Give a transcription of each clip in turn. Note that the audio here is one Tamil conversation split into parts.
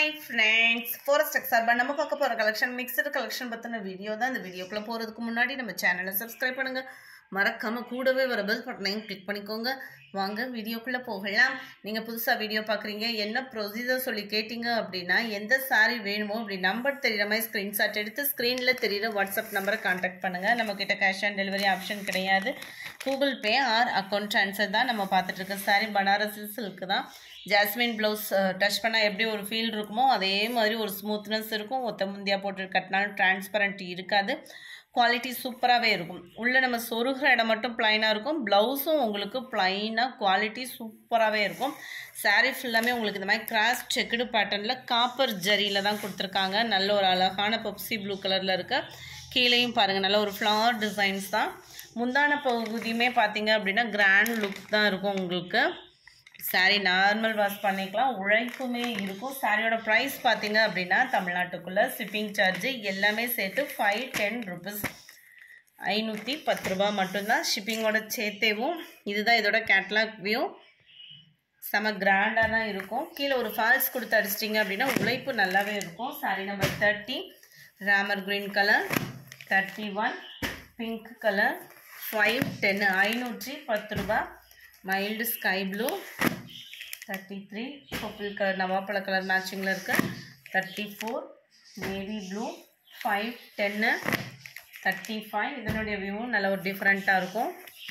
ஹாய் ஃப்ரெண்ட்ஸ் ஃபாரஸ்ட் சார்பாக நம்ம பார்க்க போகிற கலெக்ஷன் மிக்சடு கலெக்ஷன் பற்றின வீடியோ தான் இந்த வீடியோக்குள்ளே போகிறதுக்கு முன்னாடி நம்ம சேனலை சப்ஸ்கிரைப் பண்ணுங்கள் மறக்காமல் கூடவே வர பெல் பட்டனையும் கிளிக் பண்ணிக்கோங்க வாங்க வீடியோக்குள்ளே போகலாம் நீங்கள் புதுசாக வீடியோ பார்க்குறீங்க என்ன ப்ரொசீஜர் சொல்லி கேட்டிங்க அப்படின்னா எந்த saree வேணுமோ அப்படி நம்பர் தெரிகிற மாதிரி ஸ்க்ரீன்ஷாட் எடுத்து ஸ்க்ரீனில் தெரிகிற வாட்ஸ்அப் நம்பரை காண்டாக்ட் பண்ணுங்கள் நம்மக்கிட்ட கேஷ் ஆன் டெலிவரி ஆப்ஷன் கிடையாது Google Pay or account transfer தான் நம்ம பார்த்துட்டு இருக்க saree பனாரசி சில்க்கு தான் ஜாஸ்மின் ப்ளவுஸ் டச் பண்ணால் எப்படி ஒரு ஃபீல் இருக்குமோ அதே மாதிரி ஒரு ஸ்மூத்னஸ் இருக்கும் ஒத்த முந்தியா போட்டு கட்டினாலும் டிரான்ஸ்பரண்ட் இருக்காது குவாலிட்டி சூப்பராகவே இருக்கும் உள்ளே நம்ம சொருகிற இடம் மட்டும் ப்ளைனாக இருக்கும் ப்ளவுஸும் உங்களுக்கு ப்ளைனாக குவாலிட்டி சூப்பராகவே இருக்கும் saree ஃபுல்லாமே உங்களுக்கு இந்த மாதிரி கிராஸ் செக்குடு பேட்டர்னில் காப்பர் ஜரியில் தான் கொடுத்துருக்காங்க நல்ல ஒரு அழகான பெப்சி ப்ளூ கலரில் இருக்க கீழேயும் பாருங்கள் நல்ல ஒரு ஃப்ளவர் டிசைன்ஸ் தான் முந்தான பகுதியுமே பார்த்தீங்க அப்படின்னா கிராண்ட் லுக் தான் இருக்கும் உங்களுக்கு saree நார்மல் வாஷ் பண்ணிக்கலாம் உழைப்புமே இருக்கும் சாரியோட ப்ரைஸ் பார்த்தீங்க அப்படின்னா தமிழ்நாட்டுக்குள்ளே ஷிப்பிங் சார்ஜ் எல்லாமே சேர்த்து ஃபைவ் டென் ருபீஸ் ஐநூற்றி பத்து ரூபா மட்டும்தான் ஷிப்பிங்கோட சேர்த்தேவும் இதுதான் இதோட கேட்லாக் வியூ செம கிராண்டாக தான் இருக்கும் கீழே ஒரு ஃபால்ஸ் கொடுத்து அடிச்சிட்டிங்க அப்படின்னா உழைப்பு நல்லாவே இருக்கும் sari number thirty Ramar green colour thirty one pink colour five டென்னு ஐநூற்றி பத்து ரூபா mild sky blue thirty three purple colour நவாப்பழ கலர் மேட்சிங்கில் இருக்கு thirty four navy blue five டென்னு தேர்ட்டி ஃபைவ் இதனுடைய வியூவும் நல்ல ஒரு டிஃப்ரெண்ட்டாக இருக்கும்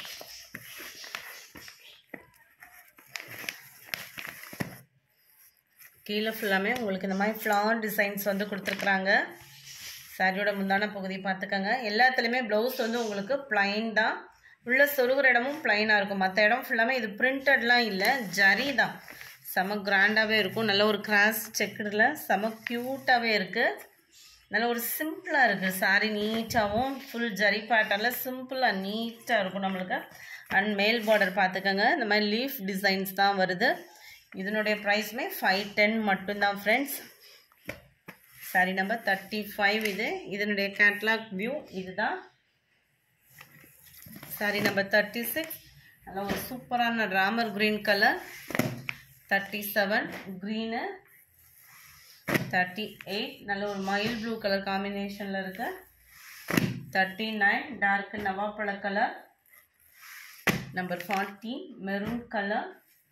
கீழே ஃபுல்லாமே உங்களுக்கு இந்த மாதிரி ஃப்ளவர் டிசைன்ஸ் வந்து கொடுத்துருக்குறாங்க சாரியோட முந்தான பகுதி பார்த்துக்கோங்க எல்லாத்துலேயுமே ப்ளவுஸ் வந்து உங்களுக்கு ப்ளைன் தான் உள்ள சொருகிற இடமும் ப்ளைனாக இருக்கும் மற்ற இடம் ஃபுல்லாமே இது பிரிண்டட்லாம் இல்லை ஜரி தான் செம கிராண்டாகவே இருக்கும் நல்ல ஒரு கிராஸ் செக்குடில் செம க்யூட்டாகவே இருக்குது நல்ல ஒரு சிம்பிளாக இருக்குது சாரி நீட்டாகவும் ஃபுல் ஜரி பேட்டர்னில் சிம்பிளாக நீட்டாக இருக்கும் நம்மளுக்கு அண்ட் மேல் பார்டர் பார்த்துக்கோங்க இந்த மாதிரி லீஃப் டிசைன்ஸ் தான் வருது இதனுடைய ப்ரைஸுமே ஃபைவ் டென் மட்டும்தான் friends sari number thirty five இது இதனுடைய கேட்லாக் வியூ இதுதான் சாரி நம்பர் தேர்ட்டி சிக்ஸ் நல்ல ஒரு சூப்பரான Ramar green colour thirty seven green thirty eight நல்ல ஒரு மயில் ப்ளூ கலர் காம்பினேஷனில் இருக்கு தேர்ட்டி நைன் டார்க் நவாப்பழ colour number forty maroon colour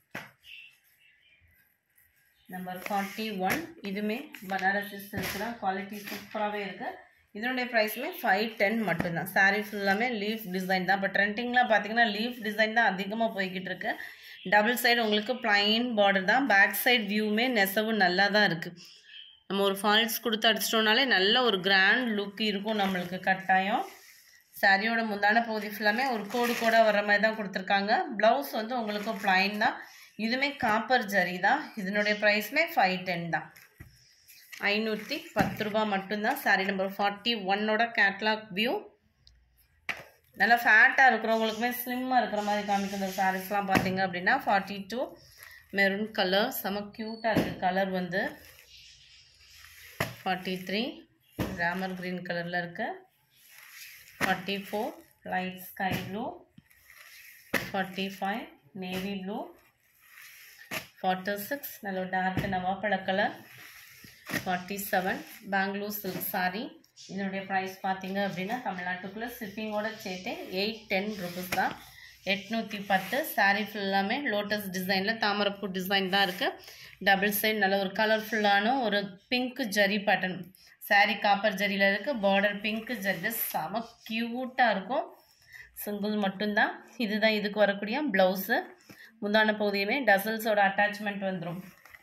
number forty one இதுவுமே பனாரசி சில்க் தான் குவாலிட்டி சூப்பராகவே இருக்குது இதனுடைய ப்ரைஸுமே ஃபைவ் டென் மட்டும்தான் சாரீ ஃபுல்லாமே லீஃப் டிசைன் தான் இப்போ ட்ரெண்டிங்லாம் பார்த்தீங்கன்னா லீஃப் டிசைன் தான் அதிகமாக போய்கிட்டு இருக்கு டபுள் சைடு உங்களுக்கு ப்ளைன் பார்டர் தான் பேக் சைடு வியூவுமே நெசவு நல்லா தான் இருக்குது நம்ம ஒரு ஃபால்ஸ் கொடுத்து அடிச்சிட்டோம்னாலே நல்ல ஒரு கிராண்ட் லுக் இருக்கும் நம்மளுக்கு கட்டாயம் சாரியோட முந்தான பகுதி ஃபுல்லாமே ஒரு கோடு கோடாக வர மாதிரி தான் கொடுத்துருக்காங்க ப்ளவுஸ் வந்து உங்களுக்கு ப்ளைன் தான் இதுவுமே காப்பர் ஜரி தான் இதனுடைய ப்ரைஸுமே ஃபைவ் டென் தான் ஐநூற்றி பத்து ரூபா மட்டும்தான் சாரி நம்பர் ஃபார்ட்டி ஒன்னோட கேட்லாக் வியூ நல்லா ஃபேட்டாக இருக்கிறவங்களுக்குமே ஸ்லிம்மாக இருக்கிற மாதிரி காமிக்கும் இந்த சாரீஸ்லாம் பார்த்தீங்க அப்படின்னா ஃபார்ட்டி டூ மெரூன் கலர் செம க்யூட்டாக இருக்குது கலர் வந்து ஃபார்ட்டி த்ரீ ராமர் க்ரீன் கலரில் இருக்கு forty four light sky blue forty five navy blue forty six நல்ல டார்க் நவாப்பழ colour forty seven Bangalore silk sari இதனுடைய ப்ரைஸ் பார்த்தீங்க அப்படின்னா தமிழ்நாட்டுக்குள்ளே ஷிப்பிங்கோட சேர்த்து எயிட் டென் ருபீஸ் தான் எட்நூற்றி பத்து சாரீ ஃபுல்லாமே லோட்டஸ் டிசைனில் தாமரப்பூ டிசைன் தான் இருக்குது டபுள் சைடு நல்ல ஒரு கலர்ஃபுல்லான ஒரு pink zari pattern sari copper ஜரியில் இருக்குது பார்டர் பிங்க் ஜரி செம க்யூட்டாக இருக்கும் சிங்கிள் மட்டும்தான் இதுதான் இதுக்கு வரக்கூடிய ப்ளவுஸு முந்தான பகுதியுமே டசல்ஸோட அட்டாச்மெண்ட் வந்துடும்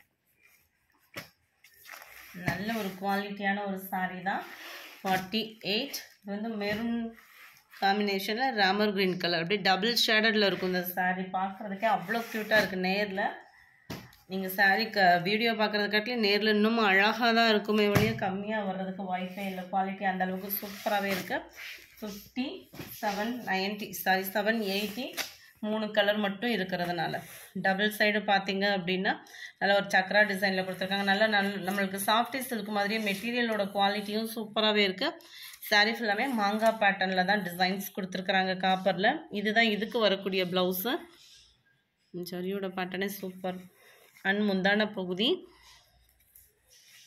நல்ல ஒரு குவாலிட்டியான ஒரு சாரீ தான் ஃபார்ட்டி எயிட் இது வந்து மெரூன் காம்பினேஷனில் ராமர் க்ரீன் கலர் அப்படியே டபுள் ஷேடடில் இருக்கும் இந்த சாரீ பார்க்குறதுக்கே அவ்வளோ க்யூட்டாக இருக்குது நேரில் நீங்கள் சாரீ க வீடியோ பார்க்குறதுக்காட்டிலும் நேரில் இன்னும் அழகாக தான் இருக்குமே வழியே கம்மியாக வர்றதுக்கு வாய்ப்பே இல்லை குவாலிட்டி அந்த அளவுக்கு சூப்பராகவே இருக்குது fifty seven ninety sorry seven eighty மூணு கலர் மட்டும் இருக்கிறதுனால டபுள் சைடு பார்த்தீங்க அப்படின்னா நல்ல ஒரு சக்கரா டிசைனில் கொடுத்துருக்காங்க நல்லா நல் நம்மளுக்கு சாஃப்டி சில்க் மாதிரியே மெட்டீரியலோட குவாலிட்டியும் சூப்பராகவே இருக்குது சாரீ ஃபுல்லாமே மாங்காய் பேட்டர்னில் தான் டிசைன்ஸ் கொடுத்துருக்குறாங்க காப்பரில் இதுதான் இதுக்கு வரக்கூடிய ப்ளவுஸு ஜரியோட பேட்டர்னே சூப்பர் அண்ட் முந்தான பகுதி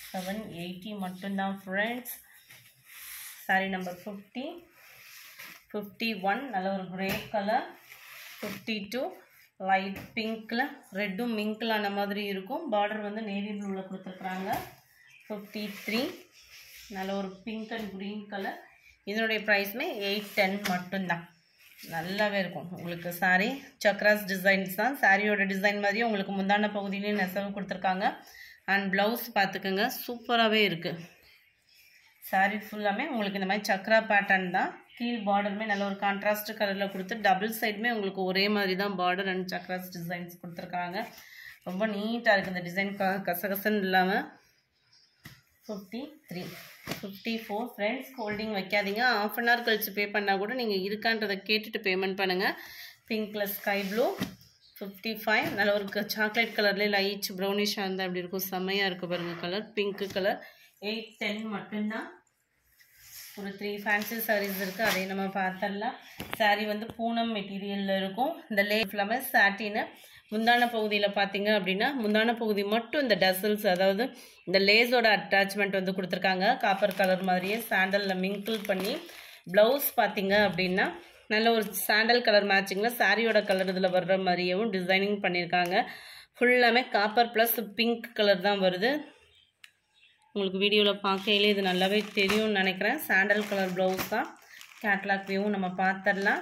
செவன் எயிட்டி மட்டும்தான் friends sari number fifty fifty one நல்ல ஒரு grey colour fifty two light பிங்க்கில் ரெட்டும் மிங்க்கில் ஆன மாதிரி இருக்கும் பார்டர் வந்து நேவி ப்ளூவில் கொடுத்துருக்குறாங்க ஃபிஃப்டி த்ரீ நல்ல ஒரு பிங்க் அண்ட் க்ரீன் கலர் இதனுடைய ப்ரைஸுமே எயிட் டென் மட்டும்தான் நல்லாவே இருக்கும் உங்களுக்கு சாரீ சக்ராஸ் டிசைன்ஸ் தான் சாரியோட டிசைன் மாதிரியே உங்களுக்கு முந்தான பகுதியிலையும் நெசவு கொடுத்துருக்காங்க அண்ட் ப்ளவுஸ் பார்த்துக்கோங்க சூப்பராகவே இருக்குது சாரீ ஃபுல்லாமே உங்களுக்கு இந்த மாதிரி சக்ரா பேட்டர்ன் தான் கீழ் பார்டருமே நல்ல ஒரு கான்ட்ராஸ்ட் கலரில் கொடுத்து டபுள் சைடுமே உங்களுக்கு ஒரே மாதிரி தான் பார்டர் அண்ட் சக்ராஸ் டிசைன்ஸ் கொடுத்துருக்காங்க ரொம்ப நீட்டாக இருக்குது இந்த டிசைன் க கசகசன்னு இல்லாமல் fifty three fifty four friends holding வைக்காதீங்க ஆஃப் அன் ஹவர் கழிச்சு பே பண்ணால் கூட நீங்கள் இருக்கான்றதை கேட்டுட்டு பேமெண்ட் பண்ணுங்கள் பிங்க்கில் ஸ்கை ப்ளூ ஃபிஃப்டி ஃபைவ் நல்ல ஒரு சாக்லேட் கலர்லேயே லைட் ப்ரௌனிஷாக இருந்தால் அப்படி இருக்கும் செம்மையாக இருக்குது பாருங்கள் colour pink colour eight ten மட்டும்தான் ஒரு த்ரீ ஃபேன்சி சாரீஸ் இருக்குது அதையும் நம்ம பார்த்துடலாம் சாரீ வந்து பூனம் மெட்டீரியலில் இருக்கும் இந்த லே ஃபுல்லாமே சாட்டின்னு முந்தான பகுதியில் பார்த்தீங்க அப்படின்னா முந்தான பகுதி மட்டும் இந்த டசல்ஸ் அதாவது இந்த லேஸோட அட்டாச்மெண்ட் வந்து கொடுத்துருக்காங்க காப்பர் கலர் மாதிரியே சாண்டலில் மிங்கிள் பண்ணி ப்ளவுஸ் பார்த்தீங்க அப்படின்னா நல்ல ஒரு சாண்டல் கலர் மேட்சிங்கில் சாரியோட கலர் இதில் வர்ற மாதிரியவும் டிசைனிங் பண்ணியிருக்காங்க ஃபுல்லாமே காப்பர் ப்ளஸ் பிங்க் கலர் தான் வருது உங்களுக்கு வீடியோவில் பார்க்கையிலே இது நல்லாவே தெரியும்னு நினைக்கிறேன் சாண்டல் கலர் ப்ளவுஸ் தான் கேட்லாக் வியூவும் நம்ம பார்த்துடலாம்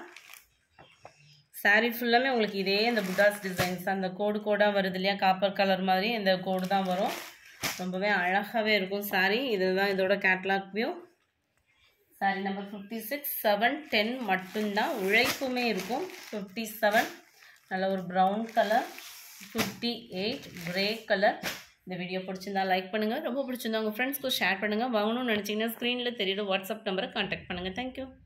சாரீ ஃபுல்லாமே உங்களுக்கு இதே இந்த புத்தாஸ் டிசைன்ஸ் அந்த கோடு கோடாக வருது இல்லையா காப்பர் கலர் மாதிரி இந்த கோடு தான் வரும் ரொம்பவே அழகாகவே இருக்கும் சாரீ இதுதான் இதோட catalogue view sari number fifty six seven ten மட்டும்தான் உழைப்புமே இருக்கும் ஃபிஃப்டி செவன் நல்ல ஒரு brown colour fifty eight grey colour இந்த வீடியோ பிடிச்சிருந்தா லைக் பண்ணுங்கள் ரொம்ப பிடிச்சிருந்தா உங்கள் ஃப்ரெண்ட்ஸ்க்கு ஷேர் பண்ணுங்கள் வாங்கணும்னு நினச்சிங்கன்னா ஸ்க்ரீனில் தெரியுற வாட்ஸ்அப் நம்பரை கான்டாக்ட் பண்ணுங்கள் தேங்க்யூ